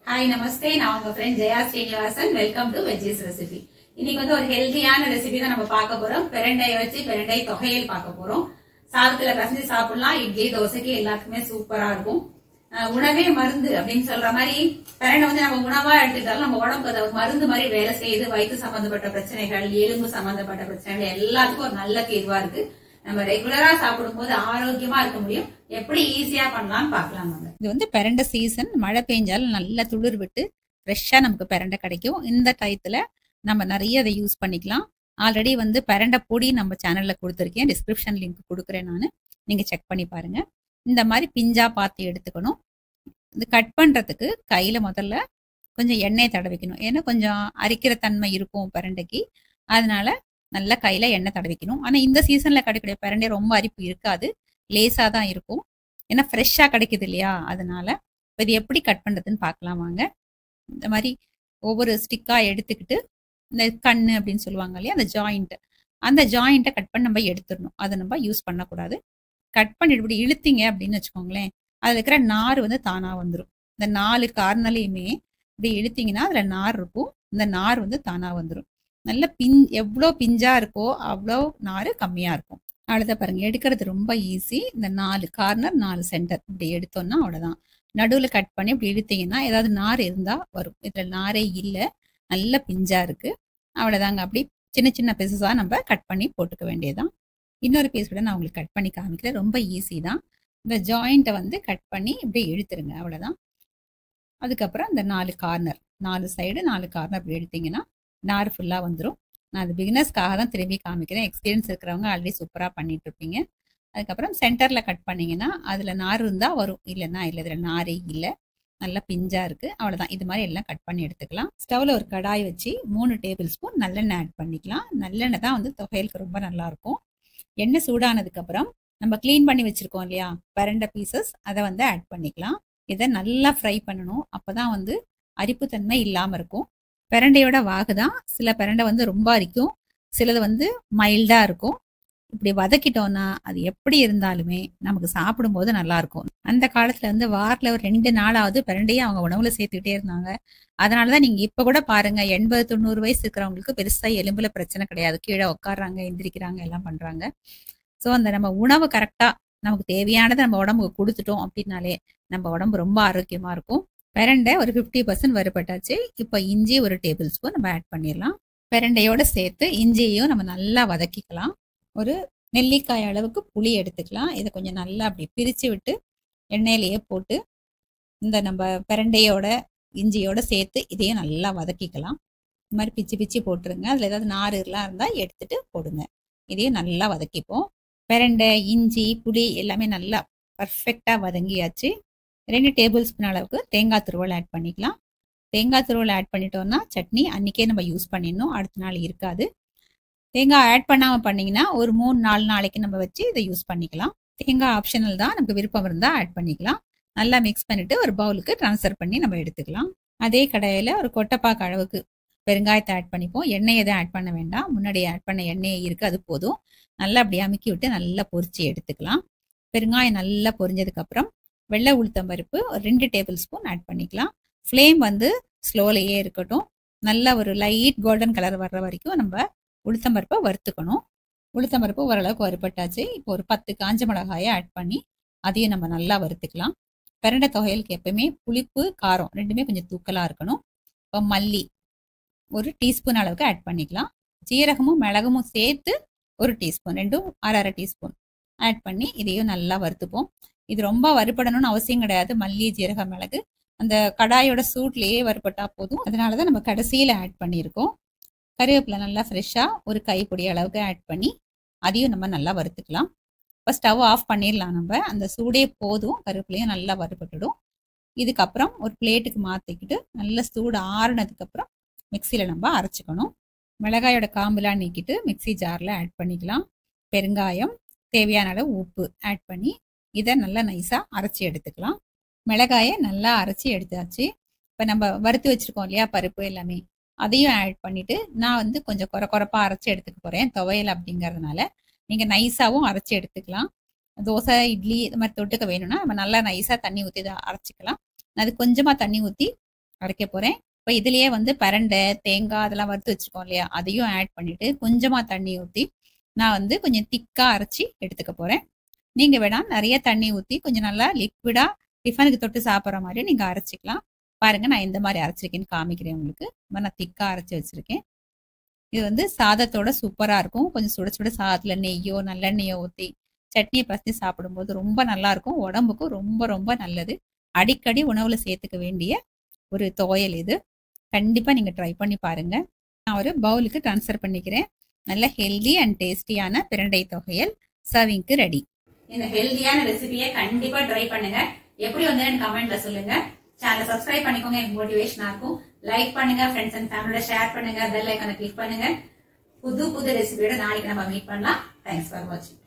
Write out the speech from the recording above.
hi நமஸ்தே நான் உங்க friend Jaya Srinivasan welcome to veggies recipe இன்னைக்கு வந்து ஒரு ஹெல்தியான ரெசிபி தான் நம்ம பார்க்க போறோம் பெரண்டையை வச்சு பெரண்டை தொகையில் பார்க்க போறோம் சாதத்துல கசஞ்சு சாப்பிடலாம் இட்லி தோசைக்கு எல்லாத்துக்குமே சூப்பரா இருக்கும் அஹ் உணவே மருந்து அப்படின்னு சொல்ற மாதிரி பெரண்டை வந்து நம்ம உணவா எடுத்துக்கிட்டாலும் நம்ம உடம்புக்கு அது ஒரு மருந்து மாதிரி வேலை செய்யுது வயிற்று சம்பந்தப்பட்ட பிரச்சனைகள் எலும்பு சம்பந்தப்பட்ட பிரச்சனைகள் எல்லாத்துக்கும் ஒரு நல்ல தீர்வா இருக்கு நம்ம ரெகுலரா சாப்பிடும்போது ஆரோக்கியமா இருக்க முடியும் எப்படி ஈஸியா பண்ணலாம்னு பார்க்கலாம் வாங்க இது வந்து பெரண்டை சீசன் மழை பெஞ்சாலும் நல்லா துளிர் விட்டு ஃப்ரெஷ்ஷாக நமக்கு பெரண்டை கிடைக்கும் இந்த டயத்தில் நம்ம நிறைய அதை யூஸ் பண்ணிக்கலாம் ஆல்ரெடி வந்து பெரண்டை பொடி நம்ம சேனலில் கொடுத்துருக்கேன் டிஸ்கிரிப்ஷன் லிங்க் கொடுக்குறேன் நான் நீங்கள் செக் பண்ணி பாருங்கள் இந்த மாதிரி பிஞ்சா பார்த்து எடுத்துக்கணும் இது கட் பண்ணுறதுக்கு கையில் முதல்ல கொஞ்சம் எண்ணெய் தடவிக்கணும் ஏன்னா கொஞ்சம் அரிக்கிற தன்மை இருக்கும் பெரண்டைக்கு அதனால நல்லா கையில் எண்ணெய் தடவிக்கணும் ஆனால் இந்த சீசனில் கிடைக்கக்கூடிய பெரண்டை ரொம்ப அரிப்பு இருக்காது லேசாக தான் இருக்கும் ஏன்னா ஃப்ரெஷ்ஷாக கிடைக்குது இல்லையா அதனால இப்போ இது எப்படி கட் பண்ணுறதுன்னு பார்க்கலாம் வாங்க இந்த மாதிரி ஒவ்வொரு ஸ்டிக்காக எடுத்துக்கிட்டு இந்த கண்ணு அப்படின்னு சொல்லுவாங்க இல்லையா அந்த ஜாயிண்ட் அந்த ஜாயிண்ட்டை கட் பண்ணி நம்ம எடுத்துடணும் அதை நம்ம யூஸ் பண்ணக்கூடாது கட் பண்ணிட்டு இப்படி இழுத்தீங்க அப்படின்னு வச்சுக்கோங்களேன் அதில் இருக்கிற நார் வந்து தானாக வந்துடும் இந்த நாலு கார்னர்லையுமே இப்படி இழுத்தீங்கன்னா அதில் நார் இருக்கும் இந்த நார் வந்து தானாக வந்துடும் நல்ல பின் எவ்வளோ பிஞ்சா இருக்கோ அவ்வளோ நார் கம்மியாக இருக்கும் அடுத்த பாருங்க எடுக்கிறது ரொம்ப ஈஸி இந்த நாலு கார்னர் நாலு சென்டர் இப்படி எடுத்தோம்னா அவ்வளோதான் நடுவில் கட் பண்ணி இப்படி இழுத்தீங்கன்னா ஏதாவது நார் இருந்தால் வரும் இதில் நாரே இல்லை நல்ல பிஞ்சா இருக்கு அவ்வளோதாங்க அப்படி சின்ன சின்ன பீசஸாக நம்ம கட் பண்ணி போட்டுக்க வேண்டியதுதான் இன்னொரு பீஸ் கூட நான் உங்களுக்கு கட் பண்ணி காமிக்கிறேன் ரொம்ப ஈஸி தான் இந்த ஜாயிண்ட்டை வந்து கட் பண்ணி இப்படி இழுத்துருங்க அவ்வளோதான் அதுக்கப்புறம் இந்த நாலு கார்னர் நாலு சைடு நாலு கார்னர் இப்படி எடுத்தீங்கன்னா நார் ஃபுல்லாக வந்துடும் நான் அது பிகினர்ஸ்க்காக தான் திரும்பி காமிக்கிறேன் எக்ஸ்பீரியன்ஸ் இருக்கிறவங்க ஆல்ரெடி சூப்பராக பண்ணிட்டு இருப்பீங்க அதுக்கப்புறம் சென்டரில் கட் பண்ணீங்கன்னா அதில் நார் இருந்தால் வரும் இல்லைன்னா இல்லை இதில் நாரே இல்லை நல்லா பிஞ்சாக இருக்குது அவ்வளோதான் இது மாதிரி எல்லாம் கட் பண்ணி எடுத்துக்கலாம் ஸ்டவ்வில் ஒரு கடாய் வச்சு மூணு டேபிள் ஸ்பூன் நல்லெண்ணெய் ஆட் பண்ணிக்கலாம் நல்லெண்ணெய் தான் வந்து தொகையலுக்கு ரொம்ப நல்லாயிருக்கும் எண்ணெய் சூடானதுக்கப்புறம் நம்ம க்ளீன் பண்ணி வச்சுருக்கோம் இல்லையா பரண்ட பீசஸ் அதை வந்து ஆட் பண்ணிக்கலாம் இதை நல்லா ஃப்ரை பண்ணணும் அப்போ தான் வந்து அரிப்புத்தன்மை இல்லாமல் இருக்கும் பிரண்டையோட வாகு தான் சில பிரண்டை வந்து ரொம்ப அரிக்கும் சிலது வந்து மைல்டாக இருக்கும் இப்படி வதக்கிட்டோம்னா அது எப்படி இருந்தாலுமே நமக்கு சாப்பிடும்போது நல்லா இருக்கும் அந்த காலத்துல வந்து வாரத்துல ஒரு ரெண்டு நாளாவது பிரண்டையை அவங்க உணவுல சேர்த்துக்கிட்டே இருந்தாங்க அதனாலதான் நீங்க இப்ப கூட பாருங்க எண்பது தொண்ணூறு வயசு இருக்கிறவங்களுக்கு பெருசா எலும்புல பிரச்சனை கிடையாது கீழே உட்காடுறாங்க எந்திரிக்கிறாங்க எல்லாம் பண்றாங்க ஸோ அந்த நம்ம உணவு கரெக்டா நமக்கு தேவையானதை நம்ம உடம்புக்கு கொடுத்துட்டோம் அப்படின்னாலே நம்ம உடம்பு ரொம்ப ஆரோக்கியமா இருக்கும் பிரண்டை ஒரு ஃபிஃப்டி பர்சன்ட் வறுபட்டாச்சு இப்போ இஞ்சி ஒரு டேபிள் ஸ்பூன் நம்ம ஆட் பண்ணிடலாம் பிரண்டையோட சேர்த்து இஞ்சியையும் நம்ம நல்லா வதக்கிக்கலாம் ஒரு நெல்லிக்காய் அளவுக்கு புளி எடுத்துக்கலாம் இதை கொஞ்சம் நல்லா அப்படி பிரித்து விட்டு எண்ணெயிலேயே போட்டு இந்த நம்ம பிரண்டையோட இஞ்சியோட சேர்த்து இதையும் நல்லா வதக்கிக்கலாம் இந்த மாதிரி பிச்சு பிச்சு போட்டுருங்க அதில் ஏதாவது நாறுலாம் இருந்தால் எடுத்துட்டு போடுங்க இதையும் நல்லா வதக்கிப்போம் பிரண்டை இஞ்சி புளி எல்லாமே நல்லா பர்ஃபெக்டாக வதங்கியாச்சு ரெண்டு டேபிள் ஸ்பூன் அளவுக்கு தேங்காய் துருவல் ஆட் பண்ணிக்கலாம் தேங்காய் துருவல் ஆட் பண்ணிட்டோம்னா சட்னி அன்றைக்கே நம்ம யூஸ் பண்ணிடணும் அடுத்த நாள் இருக்காது தேங்காய் ஆட் பண்ணாமல் பண்ணிங்கன்னா ஒரு மூணு நாலு நாளைக்கு நம்ம வச்சு இதை யூஸ் பண்ணிக்கலாம் தேங்காய் ஆப்ஷனல் தான் நமக்கு விருப்பம் இருந்தால் ஆட் பண்ணிக்கலாம் நல்லா மிக்ஸ் பண்ணிவிட்டு ஒரு பவுலுக்கு ட்ரான்ஸ்ஃபர் பண்ணி நம்ம எடுத்துக்கலாம் அதே கடாயில் ஒரு கொட்டைப்பாக்கு அளவுக்கு பெருங்காயத்தை ஆட் பண்ணிப்போம் எண்ணெய் எதுவும் ஆட் பண்ண வேண்டாம் முன்னாடி ஆட் பண்ண எண்ணெய் இருக்குது அது போதும் நல்லா அப்படி அமுக்கி விட்டு நல்லா பொரிச்சு எடுத்துக்கலாம் பெருங்காயம் நல்லா பொரிஞ்சதுக்கப்புறம் வெள்ளை உளுத்தம் பருப்பு ஒரு ரெண்டு டேபிள் ஸ்பூன் ஆட் பண்ணிக்கலாம் ஃப்ளேம் வந்து ஸ்லோலையே இருக்கட்டும் நல்ல ஒரு லைட் கோல்டன் கலர் வர்ற வரைக்கும் நம்ம உளுத்தம் பருப்பை வறுத்துக்கணும் உளுத்தம் பருப்பு ஓரளவுக்கு வறுப்பட்டாச்சு இப்போ ஒரு பத்து காஞ்ச மிளகாயை ஆட் பண்ணி அதையும் நம்ம நல்லா வறுத்துக்கலாம் பிரண்டை தொகையலுக்கு எப்பவுமே புளிப்பு காரம் ரெண்டுமே கொஞ்சம் தூக்கலாக இருக்கணும் இப்போ மல்லி ஒரு டீஸ்பூன் அளவுக்கு ஆட் பண்ணிக்கலாம் ஜீரகமும் மிளகமும் சேர்த்து ஒரு டீஸ்பூன் ரெண்டும் அரை அரை டீஸ்பூன் ஆட் பண்ணி இதையும் நல்லா வறுத்துப்போம் இது ரொம்ப வறுபடணும்னு அவசியம் கிடையாது மல்லி ஜீரக மிளகு அந்த கடாயோட சூட்லேயே வறுபட்டா போதும் அதனால தான் நம்ம கடைசியில் ஆட் பண்ணியிருக்கோம் கருவேப்பிலை நல்லா ஃப்ரெஷ்ஷாக ஒரு கைப்பொடி அளவுக்கு ஆட் பண்ணி அதையும் நம்ம நல்லா வறுத்துக்கலாம் இப்போ ஸ்டவ் ஆஃப் பண்ணிடலாம் நம்ம அந்த சூடே போதும் கருவேப்பிலையும் நல்லா வறுபட்டுடும் இதுக்கப்புறம் ஒரு பிளேட்டுக்கு மாற்றிக்கிட்டு நல்ல சூடு ஆறுனதுக்கப்புறம் மிக்சியில் நம்ம அரைச்சிக்கணும் மிளகாயோட காம்புலாம் நீக்கிட்டு மிக்சி ஜாரில் ஆட் பண்ணிக்கலாம் பெருங்காயம் தேவையான அளவு உப்பு ஆட் பண்ணி இதை நல்லா நைஸாக அரைச்சி எடுத்துக்கலாம் மிளகாயை நல்லா அரைச்சி எடுத்தாச்சு இப்போ நம்ம வறுத்து வச்சுருக்கோம் இல்லையா பருப்பு எல்லாமே அதையும் ஆட் பண்ணிட்டு நான் வந்து கொஞ்சம் குறை குறைப்பாக அரைச்சி எடுத்துக்க போகிறேன் துவையல் அப்படிங்கிறதுனால நீங்கள் நைஸாகவும் அரைச்சி எடுத்துக்கலாம் தோசை இட்லி இது மாதிரி தொட்டுக்க வேணும்னா நம்ம நல்லா நைஸாக தண்ணி ஊற்றி இதை அரைச்சிக்கலாம் அது கொஞ்சமாக தண்ணி ஊற்றி அரைக்க போறேன் இப்போ இதுலயே வந்து பரண்டை தேங்காய் அதெல்லாம் வறுத்து வச்சிருக்கோம் இல்லையா அதையும் ஆட் பண்ணிட்டு கொஞ்சமா தண்ணி ஊற்றி நான் வந்து கொஞ்சம் திக்கா அரைச்சி எடுத்துக்க போறேன் நீங்க வேணா நிறைய தண்ணி ஊற்றி கொஞ்சம் நல்லா லிக்விடா டிஃபனுக்கு தொட்டு சாப்பிட்ற மாதிரி நீங்க அரைச்சிக்கலாம் பாருங்க நான் எந்த மாதிரி அரைச்சிருக்கேன்னு காமிக்கிறேன் உங்களுக்கு இந்த நான் திக்கா அரைச்சி வச்சிருக்கேன் இது வந்து சாதத்தோட சூப்பரா இருக்கும் கொஞ்சம் சுட சுட சாதத்துல நெய்யோ நல்லெண்ணெய்யோ ஊற்றி சட்னியை பசஞ்சு சாப்பிடும்போது ரொம்ப நல்லா இருக்கும் உடம்புக்கும் ரொம்ப ரொம்ப நல்லது அடிக்கடி உணவுல சேர்த்துக்க வேண்டிய ஒரு துவையல் இது கண்டிப்பா நீங்க ட்ரை பண்ணி பாருங்க நான் ஒரு பவுலுக்கு ட்ரான்ஸ்ஃபர் பண்ணிக்கிறேன் நல்ல ஹெல்தி அண்ட் டேஸ்டியான பிரண்டை தொகையல் சர்விங்க்கு ரெடி இந்த ஹெல்தியான ரெசிபியை கண்டிப்பா ட்ரை பண்ணுங்க எப்படி வந்து கமெண்ட்ல சொல்லுங்க சேனலை சப்ஸ்கிரைப் பண்ணிக்கோங்க எனக்கு மோட்டிவேஷனா இருக்கும் லைக் பண்ணுங்க ஃப்ரெண்ட்ஸ் அண்ட் ஃபேமிலியோட ஷேர் பண்ணுங்க பெல் ஐக்கான கிளிக் பண்ணுங்க புது புது ரெசிபியோட நாளைக்கு நம்ம மீட் பண்ணலாம் தேங்க்ஸ் ஃபார் வாட்சிங்